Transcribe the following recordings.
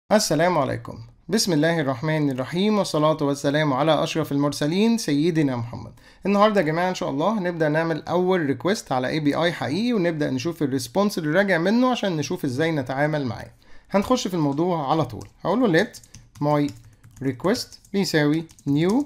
السلام عليكم بسم الله الرحمن الرحيم والصلاة والسلام على أشرف المرسلين سيدنا محمد النهاردة يا جماعة إن شاء الله هنبدأ نعمل أول ريكوست على اي بي اي حقيقي ونبدأ نشوف الريسبونس اللي راجع منه عشان نشوف إزاي نتعامل معاه هنخش في الموضوع على طول هقول له let my request بيساوي new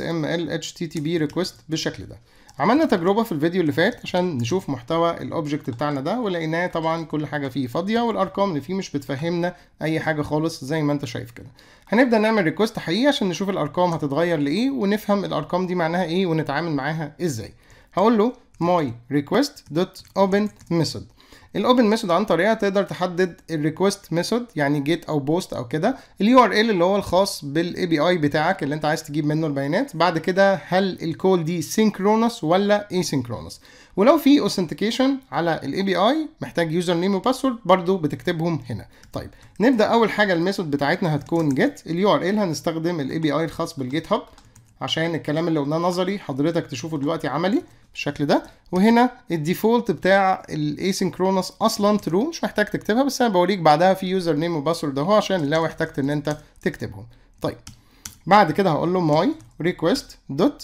xml http request بالشكل ده عملنا تجربة في الفيديو اللي فات عشان نشوف محتوى الاوبجكت بتاعنا ده ولقيناه طبعا كل حاجة فيه فاضية والارقام اللي فيه مش بتفهمنا اي حاجة خالص زي ما انت شايف كده هنبدأ نعمل ريكوست حقيقي عشان نشوف الارقام هتتغير لايه ونفهم الارقام دي معناها ايه ونتعامل معاها ازاي هقول له my request dot open method الاوبن ميثود عن طريقها تقدر تحدد الريكوست ميثود يعني جيت او بوست او كده اليو ار ال اللي هو الخاص بالاي بي اي بتاعك اللي انت عايز تجيب منه البيانات بعد كده هل الكول دي سينكرونس ولا asynchronous ولو في اوثنتيكيشن على الاي بي اي محتاج يوزر نيم وباسورد برضو بتكتبهم هنا طيب نبدا اول حاجه الميثود بتاعتنا هتكون جيت اليو ار ال هنستخدم الاي بي اي الخاص بالجيت هاب عشان الكلام اللي قلناه نظري حضرتك تشوفه دلوقتي عملي بالشكل ده وهنا الديفولت بتاع الاسynchronous اصلا ترو مش محتاج تكتبها بس انا بوريك بعدها في يوزر نيم وباسورد اهو عشان لو احتجت ان انت تكتبهم طيب بعد كده هقول له ماي ريكوست دوت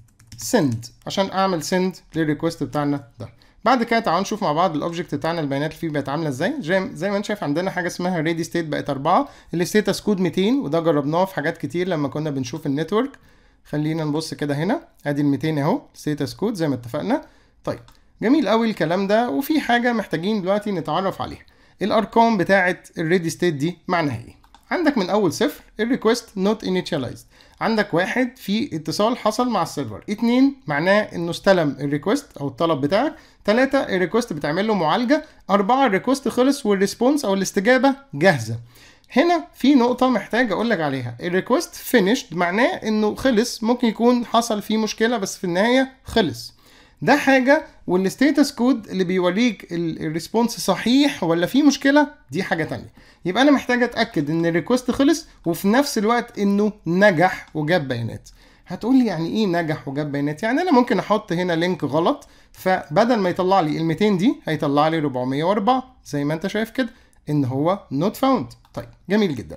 send عشان اعمل send للريكوست بتاعنا ده بعد كده تعالوا نشوف مع بعض الاوبجكت بتاعنا البيانات اللي فيه بقت عامله ازاي زي, زي ما انت شايف عندنا حاجه اسمها ريدي ستيت بقت 4 الستيتس كود 200 وده جربناه في حاجات كتير لما كنا بنشوف النتورك خلينا نبص كده هنا ادي ال 200 اهو ستيتس كود زي ما اتفقنا طيب جميل قوي الكلام ده وفي حاجه محتاجين دلوقتي نتعرف عليها الارقام بتاعه الريدي ستيت دي معناها ايه عندك من اول صفر الريكوست نوت انيشاليزد عندك واحد في اتصال حصل مع السيرفر اتنين معناه انه استلم الريكوست او الطلب بتاعك تلاتة الريكوست بتعمل له معالجة أربعة الريكوست خلص والريسبونس أو الاستجابة جاهزة هنا في نقطة محتاج أقول لك عليها الريكوست فينيشد معناه إنه خلص ممكن يكون حصل فيه مشكلة بس في النهاية خلص ده حاجة والستيتس كود اللي بيوريك الريسبونس صحيح ولا في مشكلة دي حاجة تانية يبقى أنا محتاج أتأكد إن الريكوست خلص وفي نفس الوقت إنه نجح وجاب بيانات هتقول لي يعني ايه نجح وجاب بيانات يعني انا ممكن احط هنا لينك غلط فبدل ما يطلع لي ال 200 دي هيطلع لي 404 زي ما انت شايف كده ان هو نوت فاوند طيب جميل جدا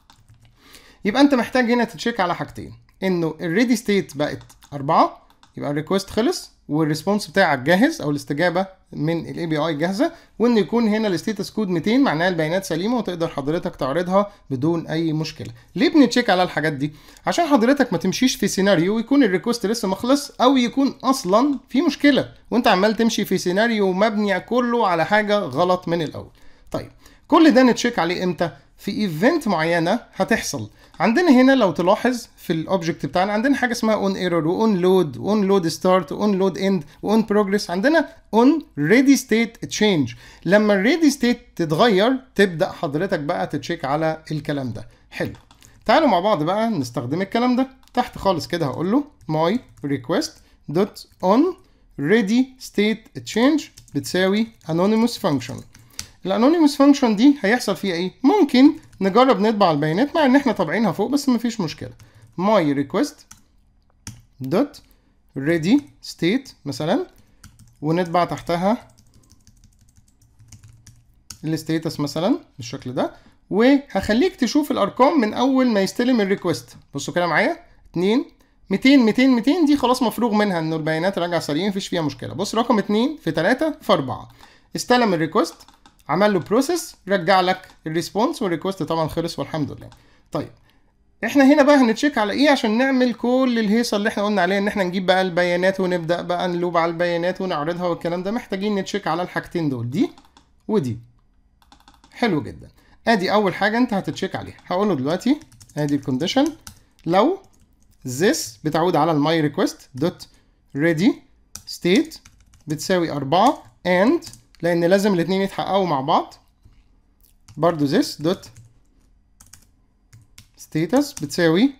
يبقى انت محتاج هنا تتشيك على حاجتين انه الريدي ستيت بقت 4 يبقى الريكوست خلص والريسبونس بتاعك جاهز او الاستجابه من الاي بي اي جاهزه وان يكون هنا الستيتس كود 200 معناها البيانات سليمه وتقدر حضرتك تعرضها بدون اي مشكله ليه بنتشيك على الحاجات دي عشان حضرتك ما تمشيش في سيناريو يكون الريكوست لسه ما خلص او يكون اصلا في مشكله وانت عمال تمشي في سيناريو مبني كله على حاجه غلط من الاول طيب كل ده نتشيك عليه امتى في ايفنت معينه هتحصل عندنا هنا لو تلاحظ في الاوبجكت بتاعنا عندنا حاجه اسمها اون ايرور واون لود واون لود ستارت واون لود اند واون بروجريس عندنا اون ريدي ستيت تشينج لما الريدي ستيت تتغير تبدا حضرتك بقى تتشيك على الكلام ده حلو تعالوا مع بعض بقى نستخدم الكلام ده تحت خالص كده هقول له my request dot on ready state change بتساوي anonymous function الانونيموس فانكشن دي هيحصل فيها ايه ممكن نجرب نطبع البيانات مع ان احنا طابعينها فوق بس مفيش مشكله my request dot ready state مثلا ونطبع تحتها الستيتس مثلا بالشكل ده وهخليك تشوف الارقام من اول ما يستلم الريكوست بصوا كده معايا 2 200 200 200 دي خلاص مفروغ منها انه البيانات راجعه سليم مفيش فيها مشكله بص رقم 2 في 3 في 4 استلم الريكوست عمل له بروسيس رجع لك الريسبونس والريكوست طبعا خلص والحمد لله طيب احنا هنا بقى هنتشيك على ايه عشان نعمل كل الهيصه اللي احنا قلنا عليها ان احنا نجيب بقى البيانات ونبدا بقى نلوب على البيانات ونعرضها والكلام ده محتاجين نتشيك على الحاجتين دول دي ودي حلو جدا ادي اول حاجه انت هتتشيك عليها هقول له دلوقتي ادي الكونديشن لو this بتعود على الماي ريكوست دوت ريدي ستيت بتساوي 4 and لان لازم الاثنين يتحققوا مع بعض برضو this دوت status بتساوي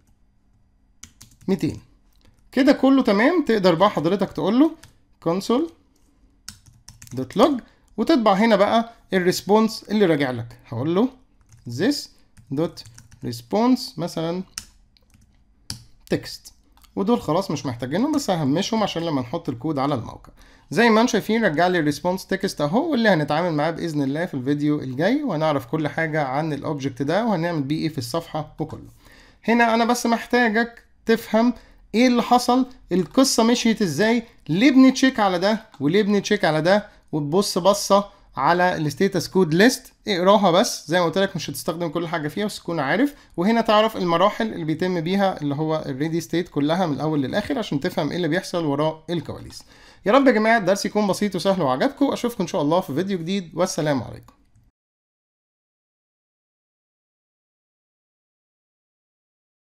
200 كده كله تمام تقدر بقى حضرتك تقول له console دوت log وتطبع هنا بقى الريسبونس اللي راجع لك هقول له this دوت response مثلا text ودول خلاص مش محتاجينهم بس ههمشهم عشان لما نحط الكود على الموقع زي ما انتم شايفين رجع لي الريسبونس تكست اهو واللي هنتعامل معاه باذن الله في الفيديو الجاي وهنعرف كل حاجه عن الاوبجكت ده وهنعمل بيه ايه في الصفحه وكله هنا انا بس محتاجك تفهم ايه اللي حصل القصه مشيت ازاي ليه بنتشيك على ده وليه بنتشيك على ده وتبص بصه على الستيتس كود ليست اقراها بس زي ما قلت لك مش هتستخدم كل حاجه فيها بس تكون عارف وهنا تعرف المراحل اللي بيتم بيها اللي هو الريدي ستيت كلها من الاول للاخر عشان تفهم ايه اللي بيحصل وراء الكواليس يا رب يا جماعه الدرس يكون بسيط وسهل وعجبكم اشوفكم ان شاء الله في فيديو جديد والسلام عليكم